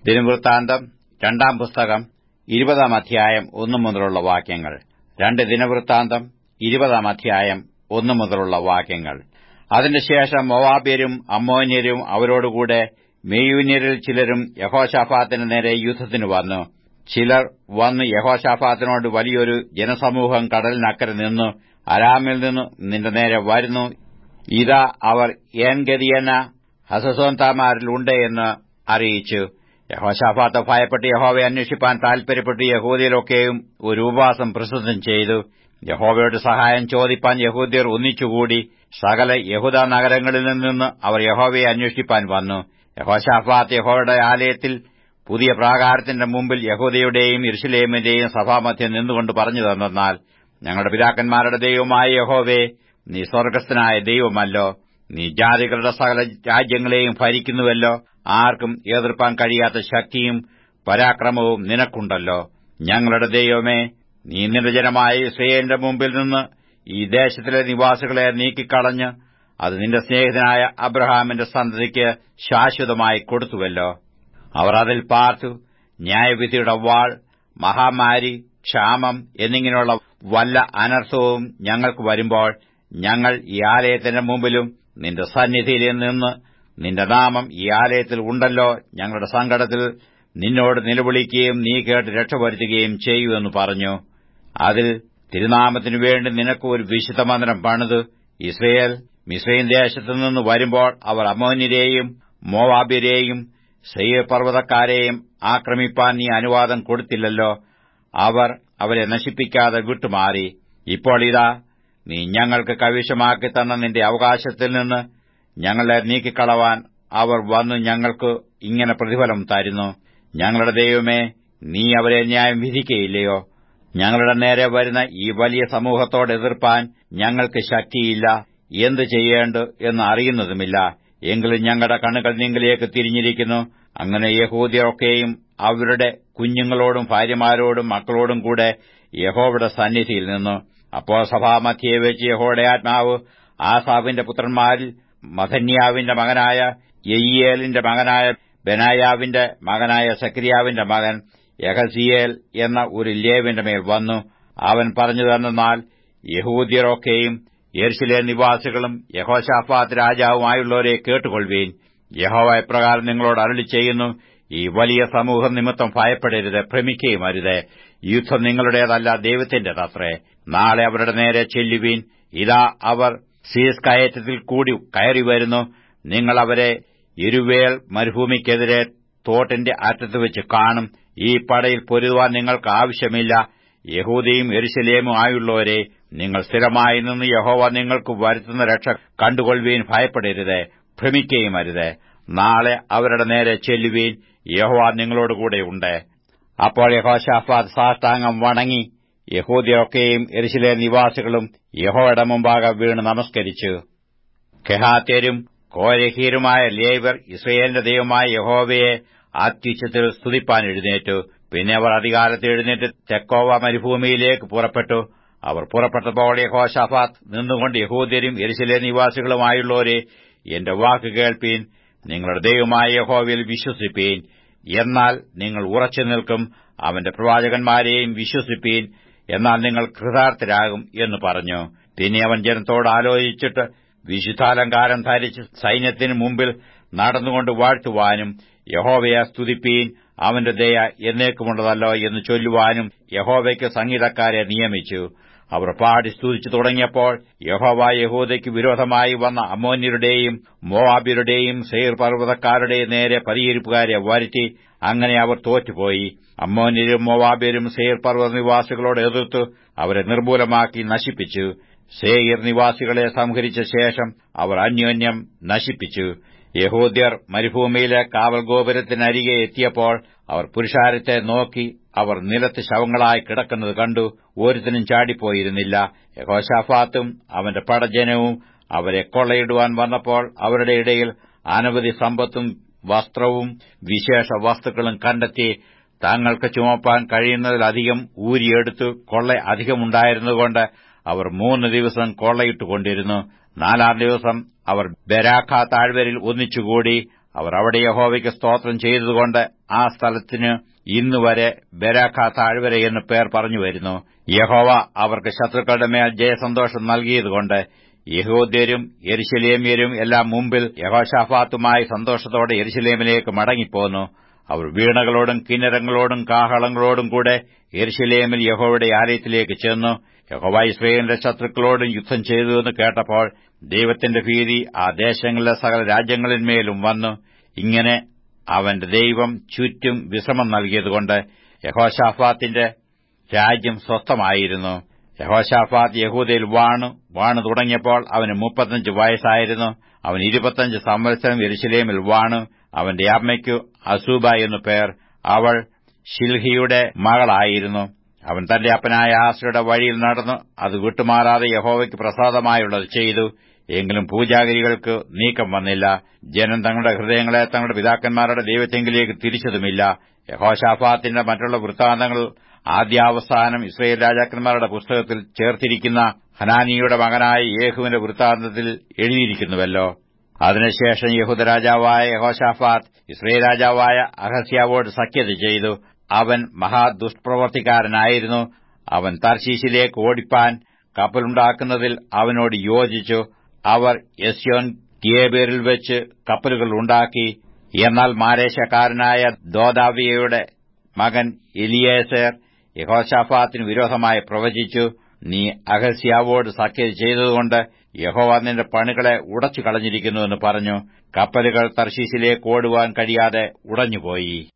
ദിനവൃത്താന്തം രണ്ടാം പുസ്തകം ഇരുപതാം അധ്യായം ഒന്നു മുതലുള്ള വാക്യങ്ങൾ രണ്ട് ദിനവൃത്താന്തം ഇരുപതാം അധ്യായം ഒന്നു മുതലുള്ള വാക്യങ്ങൾ അതിന്റെ ശേഷം മൊവാബ്യരും അമ്മോന്യരും അവരോടുകൂടെ മെയ്യൂന്യരിൽ ചിലരും യഹോഷാഫാത്തിന് നേരെ യുദ്ധത്തിന് വന്നു ചിലർ വന്ന് യഹോഷാഫാത്തിനോട് വലിയൊരു ജനസമൂഹം കടലിനക്കരെ നിന്നു അരാമിൽ നിന്ന് നിന്റെ നേരെ വരുന്നു ഇതാ അവർ ഏൻഗതിയെന്ന ഹസസോന്താമാരിലുണ്ട് എന്ന് അറിയിച്ചു യഹോഷാഫാത്ത് ഭയപ്പെട്ട് യഹോവയെ അന്വേഷിപ്പാൻ താൽപര്യപ്പെട്ട് യഹൂദിയിലൊക്കെയും ഒരു ഉപവാസം പ്രസിദ്ധം ചെയ്തു യഹോവയുടെ സഹായം ചോദിപ്പാൻ യഹൂദ്യർ ഒന്നിച്ചുകൂടി സകല യഹൂദ നഗരങ്ങളിൽ നിന്ന് അവർ യഹോവയെ അന്വേഷിപ്പാൻ വന്നു യഹോഷാഫാത്ത് യഹോവയുടെ ആലയത്തിൽ പുതിയ പ്രാകാരത്തിന്റെ മുമ്പിൽ യഹൂദയുടെയും ഇർഷലേമിന്റെയും സഭാമധ്യം നിന്നുകൊണ്ട് പറഞ്ഞു തന്നാൽ ഞങ്ങളുടെ പിതാക്കന്മാരുടെ ദൈവമായ യഹോവേ നീ സ്വർഗസ്ഥനായ ദൈവമല്ലോ നീ ജാതികളുടെ സകല രാജ്യങ്ങളെയും ഭരിക്കുന്നുവല്ലോ ആർക്കും എതിർപ്പാൻ കഴിയാത്ത ശക്തിയും പരാക്രമവും നിനക്കുണ്ടല്ലോ ഞങ്ങളുടെ ദൈവമേ നീ നിന്റെ ജനമായ ഇസ്രയേലിന്റെ മുമ്പിൽ നിന്ന് ഈ ദേശത്തിലെ നിവാസികളെ നീക്കിക്കളഞ്ഞ് അത് നിന്റെ സ്നേഹിതനായ അബ്രഹാമിന്റെ സന്തതിക്ക് ശാശ്വതമായി കൊടുത്തുവല്ലോ അവർ അതിൽ പാർത്തു ന്യായവിധിയുടെ വാൾ മഹാമാരി ക്ഷാമം എന്നിങ്ങനെയുള്ള വല്ല അനർത്ഥവും ഞങ്ങൾക്ക് വരുമ്പോൾ ഞങ്ങൾ ഈ ആലയത്തിന്റെ മുമ്പിലും നിന്റെ സന്നിധിയിൽ നിന്ന് നിന്റെ നാമം ഈ ആലയത്തിൽ ഉണ്ടല്ലോ ഞങ്ങളുടെ സങ്കടത്തിൽ നിന്നോട് നിലവിളിക്കുകയും നീ കേട്ട് രക്ഷപ്പെടുത്തുകയും ചെയ്യുമെന്ന് പറഞ്ഞു അതിൽ തിരുനാമത്തിനു വേണ്ടി നിനക്ക് ഒരു വിശുദ്ധ മന്ദിരം പണിത് ഇസ്രയേൽ മിസ്രൈൻ ദേശത്തു നിന്ന് വരുമ്പോൾ അവർ അമോന്യരെയും മോവാബ്യരെയും സെയ്യർ പർവ്വതക്കാരെയും ആക്രമിപ്പാൻ നീ അനുവാദം കൊടുത്തില്ലല്ലോ അവർ അവരെ നശിപ്പിക്കാതെ വിട്ടുമാറി ഇപ്പോൾ ഇതാ നീ ഞങ്ങൾക്ക് കൈവശമാക്കി തന്ന നിന്റെ അവകാശത്തിൽ നിന്ന് ഞങ്ങളെ നീക്കിക്കളവാൻ അവർ വന്നു ഞങ്ങൾക്ക് ഇങ്ങനെ പ്രതിഫലം തരുന്നു ഞങ്ങളുടെ ദൈവമേ നീ അവരെ ന്യായം വിധിക്കയില്ലയോ ഞങ്ങളുടെ നേരെ വരുന്ന ഈ വലിയ സമൂഹത്തോട് എതിർപ്പാൻ ഞങ്ങൾക്ക് ശക്തിയില്ല എന്തു ചെയ്യേണ്ടു എന്ന് അറിയുന്നതുമില്ല എങ്കിലും ഞങ്ങളുടെ കണ്ണുകൾ നിങ്ങളിലേക്ക് തിരിഞ്ഞിരിക്കുന്നു അങ്ങനെ യഹൂദിയൊക്കെയും അവരുടെ കുഞ്ഞുങ്ങളോടും ഭാര്യമാരോടും മക്കളോടും കൂടെ യഹോവയുടെ സന്നിധിയിൽ നിന്നു അപ്പോൾ സഭാമധ്യയെ വെച്ച് യഹോയുടെ ആത്മാവ് ആസാബിന്റെ പുത്രന്മാരിൽ മഥന്യാവിന്റെ മകനായ യയ്യേലിന്റെ മകനായ ബെനായാവിന്റെ മകനായ സക്രിയാവിന്റെ മകൻ യഹസിയേൽ എന്ന ഒരു ലേവിന്റെ മേൽ വന്നു അവൻ പറഞ്ഞു തന്നാൽ യഹൂദ്യരൊക്കെയും യെർശിലെ നിവാസികളും യഹോഷാഫാത്ത് രാജാവുമായുള്ളവരെ കേട്ടുകൊള്ളുവീൻ യഹോവ എപ്രകാരം നിങ്ങളോട് അരളി ചെയ്യുന്നു ഈ വലിയ സമൂഹം നിമിത്തം ഭയപ്പെടരുത് ഭ്രമിക്കുകയും അരുത് യുദ്ധം നിങ്ങളുടേതല്ല ദൈവത്തിന്റേതത്രേ നാളെ അവരുടെ നേരെ ചെല്ലുവീൻ ഇതാ അവർ സീസ് കയറ്റത്തിൽ കൂടി കയറി വരുന്നു നിങ്ങൾ അവരെ ഇരുവേൽ മരുഭൂമിക്കെതിരെ തോട്ടിന്റെ അറ്റത്ത് വെച്ച് കാണും ഈ പടയിൽ പൊരുതുവാൻ നിങ്ങൾക്ക് ആവശ്യമില്ല യഹൂദയും എരുശലേമും ആയുള്ളവരെ നിങ്ങൾ സ്ഥിരമായി നിന്ന് യഹോവ നിങ്ങൾക്ക് വരുത്തുന്ന രക്ഷ കണ്ടുകൊള്ളുവീൻ ഭയപ്പെടരുത് ഭ്രമിക്കുകയും അരുത് നാളെ അവരുടെ നേരെ ചെല്ലുവീൻ യഹോവ നിങ്ങളോടുകൂടെയുണ്ട് അപ്പോൾ യഹോഷാഫാദ് സാഷ്ടാംഗം വണങ്ങി യഹൂദിയൊക്കെയും എരിശിലെ നിവാസികളും യഹോയുടെ മുമ്പാകെ വീണ് നമസ്കരിച്ചു കെഹാത്യരും കോരഹീരുമായ ലേവർ ഇസ്രയേലിന്റെ ദൈവമായ യഹോവയെ അത്യുച്ചത്തിൽ സ്തുതിപ്പാൻ എഴുന്നേറ്റു പിന്നെ അവർ അധികാരത്തിൽ എഴുന്നേറ്റ് തെക്കോവ മരുഭൂമിയിലേക്ക് പുറപ്പെട്ടു അവർ പുറപ്പെട്ടപ്പോൾ യഹോഷാഫാത്ത് നിന്നുകൊണ്ട് യഹൂദ്യരും എരിശിലെ നിവാസികളുമായുള്ളവരെ എന്റെ വാക്ക് കേൾപ്പീൻ നിങ്ങളുടെ ദൈവമായ യഹോവയിൽ വിശ്വസിപ്പീൻ എന്നാൽ നിങ്ങൾ ഉറച്ചു നിൽക്കും അവന്റെ പ്രവാചകന്മാരെയും വിശ്വസിപ്പീൻ എന്നാൽ നിങ്ങൾ കൃതാർത്ഥരാകും എന്ന് പറഞ്ഞു പിന്നെ അവൻ ജനത്തോട് ആലോചിച്ചിട്ട് വിശുദ്ധാലങ്കാരം ധരിച്ച് സൈന്യത്തിന് മുമ്പിൽ നടന്നുകൊണ്ട് വാഴ്ത്തുവാനും യഹോവയെ സ്തുതിപ്പീൻ അവന്റെ ദയ എന്നേക്കുമുള്ളതല്ലോ എന്ന് ചൊല്ലുവാനും യഹോവയ്ക്ക് സംഗീതക്കാരെ നിയമിച്ചു അവർ പാടി സ്തുതിച്ചു തുടങ്ങിയപ്പോൾ യഹോവ യഹൂദയ്ക്ക് വിരോധമായി വന്ന അമോന്യരുടെയും മോവാബ്യരുടെയും സെയർ പർവ്വതക്കാരുടെയും നേരെ പരിയിരിപ്പുകാരെ വരുത്തി അങ്ങനെ അവർ തോറ്റുപോയി അമ്മോന്യരും മോവാബ്യരും സെയർ പർവ്വത നിവാസികളോട് എതിർത്തു അവരെ നിർമൂലമാക്കി നശിപ്പിച്ചു സേയർ നിവാസികളെ സംഹരിച്ച ശേഷം അവർ അന്യോന്യം നശിപ്പിച്ചു യഹൂദ്യർ മരുഭൂമിയിലെ കാവൽ ഗോപുരത്തിനരികെ എത്തിയപ്പോൾ അവർ പുരുഷാരത്തെ നോക്കി അവർ നിലത്ത് ശവങ്ങളായി കിടക്കുന്നത് കണ്ടു ഒരുത്തിനും ചാടിപ്പോയിരുന്നില്ല യഹോഷാഫാത്തും അവന്റെ പടജനവും അവരെ കൊള്ളയിടുവാൻ വന്നപ്പോൾ അവരുടെ ഇടയിൽ അനവധി സമ്പത്തും വസ്ത്രവും വിശേഷ വസ്തുക്കളും കണ്ടെത്തി തങ്ങൾക്ക് ചുമപ്പാൻ കഴിയുന്നതിലധികം ഊരിയെടുത്തു കൊള്ള അധികമുണ്ടായിരുന്നതുകൊണ്ട് അവർ മൂന്ന് ദിവസം കൊള്ളയിട്ടുകൊണ്ടിരുന്നു നാലാം ദിവസം അവർ ബരാഖ താഴ്വരയിൽ ഒന്നിച്ചുകൂടി അവർ അവിടെ യഹോവയ്ക്ക് സ്തോത്രം ചെയ്തതുകൊണ്ട് ആ സ്ഥലത്തിന് ഇന്നുവരെ ബരാഖ താഴ്വര എന്ന് പേർ പറഞ്ഞു വരുന്നു യഹോവ അവർക്ക് ശത്രുക്കളുടെ മേൽ ജയസന്തോഷം നൽകിയതുകൊണ്ട് യഹൂദ്യരും യെരുശലേമ്യരും എല്ലാം മുമ്പിൽ യഹോഷാഫാത്തുമായി സന്തോഷത്തോടെ യെരുശലേമിലേക്ക് മടങ്ങിപ്പോന്നു അവർ വീണകളോടും കിന്നരങ്ങളോടും കാഹളങ്ങളോടും കൂടെ യെരുശലേമിൽ യഹോവയുടെ ആലയത്തിലേക്ക് ചെന്നു യഹോവ ഇസ്രയേലിന്റെ ശത്രുക്കളോടും യുദ്ധം ചെയ്തുവെന്ന് കേട്ടപ്പോൾ ദൈവത്തിന്റെ ഭീതി ആ ദേശങ്ങളിലെ സകല രാജ്യങ്ങളിന്മേലും വന്നു ഇങ്ങനെ അവന്റെ ദൈവം ചുറ്റും വിശ്രമം നൽകിയതുകൊണ്ട് യഹോഷാഫാത്തിന്റെ രാജ്യം സ്വസ്ഥമായിരുന്നു യഹോഷാഫാത്ത് യഹൂദയിൽ വാണു വാണു തുടങ്ങിയപ്പോൾ അവന് മുപ്പത്തഞ്ച് വയസ്സായിരുന്നു അവൻ ഇരുപത്തഞ്ച് സംവത്സരം യെരുശലേമിൽ വാണു അവന്റെ അമ്മയ്ക്കു അസൂബ എന്നു പേർ അവൾ ഷിൽഹിയുടെ മകളായിരുന്നു അവൻ തന്റെ അപ്പനായ ആസയുടെ വഴിയിൽ നടന്നു അത് വിട്ടുമാറാതെ യഹോവയ്ക്ക് പ്രസാദമായുള്ളത് ചെയ്തു എങ്കിലും പൂജാഗിരികൾക്ക് നീക്കം വന്നില്ല ജനം തങ്ങളുടെ ഹൃദയങ്ങളെ തങ്ങളുടെ പിതാക്കന്മാരുടെ ദൈവത്തെങ്കിലേക്ക് തിരിച്ചതുമില്ല യഹോഷാഫാത്തിന്റെ മറ്റുള്ള വൃത്താന്തങ്ങൾ ആദ്യാവസാനം ഇസ്രയേൽ രാജാക്കന്മാരുടെ പുസ്തകത്തിൽ ചേർത്തിരിക്കുന്ന ഹനാനിയുടെ മകനായ യേഹുവിന്റെ വൃത്താന്തത്തിൽ എഴുതിയിരിക്കുന്നുവല്ലോ അതിനുശേഷം യഹൂദ രാജാവായ യഹോഷാഫാത്ത് ഇസ്രയേൽ രാജാവായ അഹസ്യാവോട് സഖ്യത ചെയ്തു അവൻ മഹാദുഷ്പ്രവർത്തിക്കാരനായിരുന്നു അവൻ തർശീശിലേക്ക് ഓടിപ്പാൻ കപ്പലുണ്ടാക്കുന്നതിൽ അവനോട് യോജിച്ചു അവർ യസ്യോൻ തിയേബേറിൽ വെച്ച് കപ്പലുകൾ ഉണ്ടാക്കി എന്നാൽ മാരേശക്കാരനായ ദോദാവിയയുടെ മകൻ എലിയേസർ യഹോഷാഫാത്തിന് വിരോധമായി പ്രവചിച്ചു നീ അഹസ്യാവോട് സഖ്യത ചെയ്തതുകൊണ്ട് യഹോവ നിന്റെ പണികളെ ഉടച്ചു കളഞ്ഞിരിക്കുന്നുവെന്ന് പറഞ്ഞു കപ്പലുകൾ തർശീശിലേക്ക് ഓടുവാൻ കഴിയാതെ ഉടഞ്ഞുപോയി